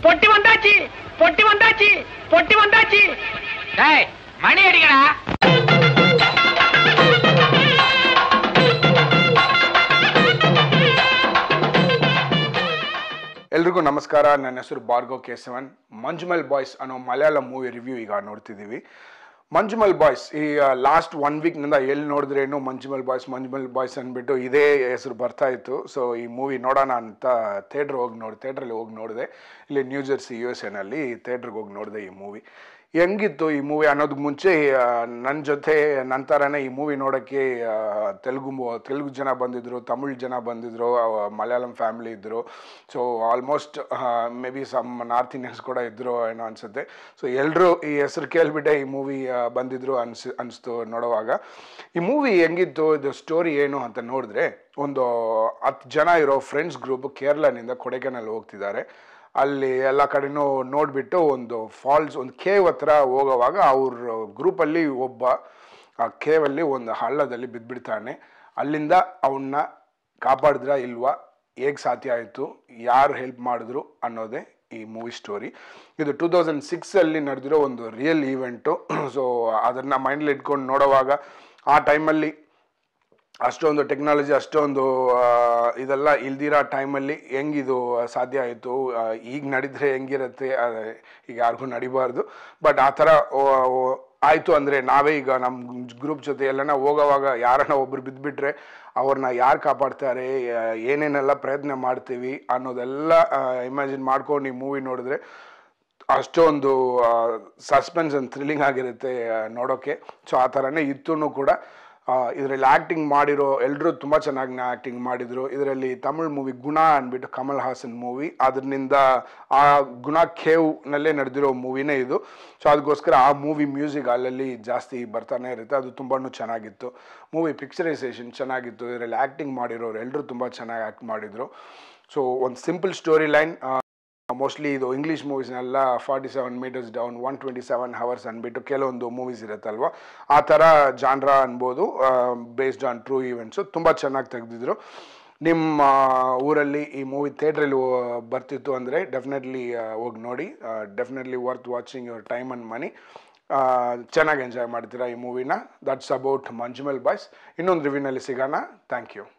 பொட்டி வந்தாச்சு பொட்டி வந்தாச்சு பொட்டி வந்தாச்சு டேய் மணி அடிக்கடா ಎಲ್ರಿಗೂ ನಮಸ್ಕಾರ ನನ್ನ ಹೆಸರು ಭಾರ್ಗವ್ ಕೇಶವನ್ ಮಂಜುಮಲ್ ಬಾಯ್ಸ್ ಅನ್ನೋ ಮಲಯಾಳಂ ಮೂವಿ ರಿವ್ಯೂ ಈಗ ನೋಡ್ತಿದ್ದೀವಿ ಮಂಜುಮಲ್ ಬಾಯ್ಸ್ ಈ ಲಾಸ್ಟ್ ಒನ್ ವೀಕ್ನಿಂದ ಎಲ್ಲಿ ನೋಡಿದ್ರೇನು ಮಂಜುಮಲ್ ಬಾಯ್ಸ್ ಮಂಜುಮಲ್ ಬಾಯ್ಸ್ ಅಂದ್ಬಿಟ್ಟು ಇದೇ ಹೆಸರು ಬರ್ತಾ ಇತ್ತು ಸೊ ಈ ಮೂವಿ ನೋಡೋಣ ಅಂತ ಥಿಯೇಟ್ರ್ ಹೋಗಿ ನೋಡಿ ಥಿಯೇಟ್ರಲ್ಲಿ ಹೋಗಿ ನೋಡಿದೆ ಇಲ್ಲಿ ನ್ಯೂ ಜೆರ್ಸಿ ಯು ಎಸ್ ಎನಲ್ಲಿ ಥಿಯೇಟ್ರಿಗೆ ಹೋಗಿ ನೋಡಿದೆ ಈ ಮೂವಿ ಹೆಂಗಿತ್ತು ಈ ಮೂವಿ ಅನ್ನೋದಕ್ಕೆ ಮುಂಚೆ ನನ್ನ ಜೊತೆ ನನ್ನ ಥರನೇ ಈ ಮೂವಿ ನೋಡೋಕ್ಕೆ ಆ, ತೆಲುಗು ಮು- ತೆಲುಗು ಜನ ಬಂದಿದ್ರು ತಮಿಳ್ ಜನ ಬಂದಿದ್ರು ಆ, ಮಲಯಾಳಂ ಫ್ಯಾಮಿಲಿ ಇದ್ದರು so almost maybe some north Indians ಕೂಡ ಇದ್ದರು ಏನೋ ಅನಿಸುತ್ತೆ ಸೊ ಎಲ್ಲರೂ ಈ ಹೆಸರು ಕೇಳಿಬಿಟ್ಟೆ ಈ ಮೂವಿ ಬಂದಿದ್ರು ಅನ್ಸಿ ಅನಿಸ್ತು ನೋಡುವಾಗ ಈ ಮೂವಿ ಹೆಂಗಿತ್ತು ಇದು ಸ್ಟೋರಿ ಏನು ಅಂತ ನೋಡಿದ್ರೆ ಒಂದು ಹತ್ತು ಜನ ಇರೋ ಫ್ರೆಂಡ್ಸ್ ಗ್ರೂಪ್ ಕೇರಳನಿಂದ ಕೊಡೈಕೆನಲ್ಲಿ ಹೋಗ್ತಿದ್ದಾರೆ ಅಲ್ಲಿ ಎಲ್ಲ ಕಡೆನೂ ನೋಡಿಬಿಟ್ಟು ಒಂದು ಫಾಲ್ಸ್ ಒಂದು ಕೇವ್ ಹತ್ರ ಹೋಗೋವಾಗ ಅವ್ರ ಗ್ರೂಪಲ್ಲಿ ಒಬ್ಬ ಆ ಕೇವಲ್ಲಿ ಒಂದು ಹಳ್ಳದಲ್ಲಿ ಬಿದ್ದುಬಿಡ್ತಾನೆ ಅಲ್ಲಿಂದ ಅವನ್ನ ಕಾಪಾಡಿದ್ರ ಇಲ್ವಾ ಹೇಗೆ ಸಾಧ್ಯ ಆಯಿತು ಯಾರು ಹೆಲ್ಪ್ ಮಾಡಿದ್ರು ಅನ್ನೋದೇ ಈ ಮೂವಿ ಸ್ಟೋರಿ ಇದು ಟೂ ತೌಸಂಡ್ ಸಿಕ್ಸಲ್ಲಿ ನಡೆದಿರೋ ಒಂದು ರಿಯಲ್ ಈವೆಂಟು ಸೊ ಅದನ್ನು ಮೈಂಡಲ್ಲಿ ಇಟ್ಕೊಂಡು ನೋಡೋವಾಗ ಆ ಟೈಮಲ್ಲಿ ಅಷ್ಟೊಂದು ಟೆಕ್ನಾಲಜಿ ಅಷ್ಟೊಂದು ಆ, ಇದೆಲ್ಲ ಇಲ್ದಿರೋ ಟೈಮಲ್ಲಿ ಹೆಂಗಿದು ಸಾಧ್ಯ ಆಯಿತು ಈಗ ನಡೀದ್ರೆ ಹೆಂಗಿರುತ್ತೆ ಅದು ಈಗ ಯಾರಿಗೂ ನಡಿಬಾರ್ದು ಬಟ್ ಆ ಥರ ಆಯಿತು ಅಂದರೆ ನಾವೇ ಈಗ ನಮ್ಮ ಗ್ರೂಪ್ ಜೊತೆ ಎಲ್ಲನ ಹೋಗೋವಾಗ ಯಾರನ್ನ ಒಬ್ರು ಬಿದ್ದುಬಿಟ್ರೆ ಅವ್ರನ್ನ ಯಾರು ಕಾಪಾಡ್ತಾರೆ ಆ, ಏನೇನೆಲ್ಲ ಪ್ರಯತ್ನ ಮಾಡ್ತೀವಿ ಅನ್ನೋದೆಲ್ಲ ಇಮ್ಯಾಜಿನ್ ಮಾಡ್ಕೊಂಡು ಈ ಮೂವಿ ನೋಡಿದ್ರೆ ಅಷ್ಟೊಂದು ಸಸ್ಪೆನ್ಸ್ ಅಂಡ್ ಥ್ರಿಲ್ಲಿಂಗ್ ಆಗಿರುತ್ತೆ ಆ, ನೋಡೋಕ್ಕೆ ಸೊ ಆ ಥರನೇ ಇತ್ತೂ ಕೂಡ ಇದರಲ್ಲಿ ಆ್ಯಕ್ಟಿಂಗ್ ಮಾಡಿರೋ ಎಲ್ಲರೂ ತುಂಬ ಚೆನ್ನಾಗಿ ಆ್ಯಕ್ಟಿಂಗ್ ಮಾಡಿದರು ಇದರಲ್ಲಿ ತಮಿಳ್ ಮೂವಿ ಗುಣ ಅಂದ್ಬಿಟ್ಟು ಕಮಲ್ ಹಾಸನ್ ಮೂವಿ ಅದರಿಂದ ಆ ಗುಣ ಖೇವ್ನಲ್ಲೇ ನಡೆದಿರೋ ಮೂವಿನೇ ಇದು ಸೊ ಅದಕ್ಕೋಸ್ಕರ ಆ ಮೂವಿ ಮ್ಯೂಸಿಕ್ ಅಲ್ಲಲ್ಲಿ ಜಾಸ್ತಿ ಬರ್ತಾನೆ ಇರುತ್ತೆ ಅದು ತುಂಬಾ ಚೆನ್ನಾಗಿತ್ತು ಮೂವಿ ಪಿಕ್ಚರೈಸೇಷನ್ ಚೆನ್ನಾಗಿತ್ತು ಇದರಲ್ಲಿ ಆ್ಯಕ್ಟಿಂಗ್ ಮಾಡಿರೋರು ಎಲ್ಲರೂ ತುಂಬ ಚೆನ್ನಾಗಿ ಆ್ಯಕ್ಟ್ ಮಾಡಿದರು ಸೊ ಒಂದು ಸಿಂಪಲ್ ಸ್ಟೋರಿ ಲೈನ್ ಮೋಸ್ಟ್ಲಿ ಇದು ಇಂಗ್ಲೀಷ್ ಮೂವೀಸ್ನೆಲ್ಲ forty seven metres down one twenty seven hours ಅಂದ್ಬಿಟ್ಟು ಕೆಲವೊಂದು ಮೂವೀಸ್ ಇರುತ್ತಲ್ವ ಆ ಥರ ಜಾನ್ರಾ ಅನ್ಬೋದು ಬೇಸ್ಡ್ ಆನ್ ಟ್ರೂ ಈವೆಂಟ್ಸು ತುಂಬ ಚೆನ್ನಾಗಿ ತೆಗೆದಿದ್ರು ನಿಮ್ಮ ಊರಲ್ಲಿ ಈ ಮೂವಿ ಥಿಯೇಟ್ರಲ್ಲಿ ಬರ್ತಿತ್ತು ಅಂದರೆ ಡೆಫಿನೆಟ್ಲಿ ಹೋಗಿ ನೋಡಿ definitely worth watching your time and money ಚೆನ್ನಾಗಿ ಎಂಜಾಯ್ ಮಾಡ್ತೀರಾ ಈ ಮೂವಿನ ದಟ್ಸ್ ಅಬೌಟ್ ಮಂಜುಮಲ್ ಬಾಯ್ಸ್ ಇನ್ನೊಂದು ರಿವ್ಯೂನಲ್ಲಿ ಸಿಗೋಣ ಥ್ಯಾಂಕ್ ಯು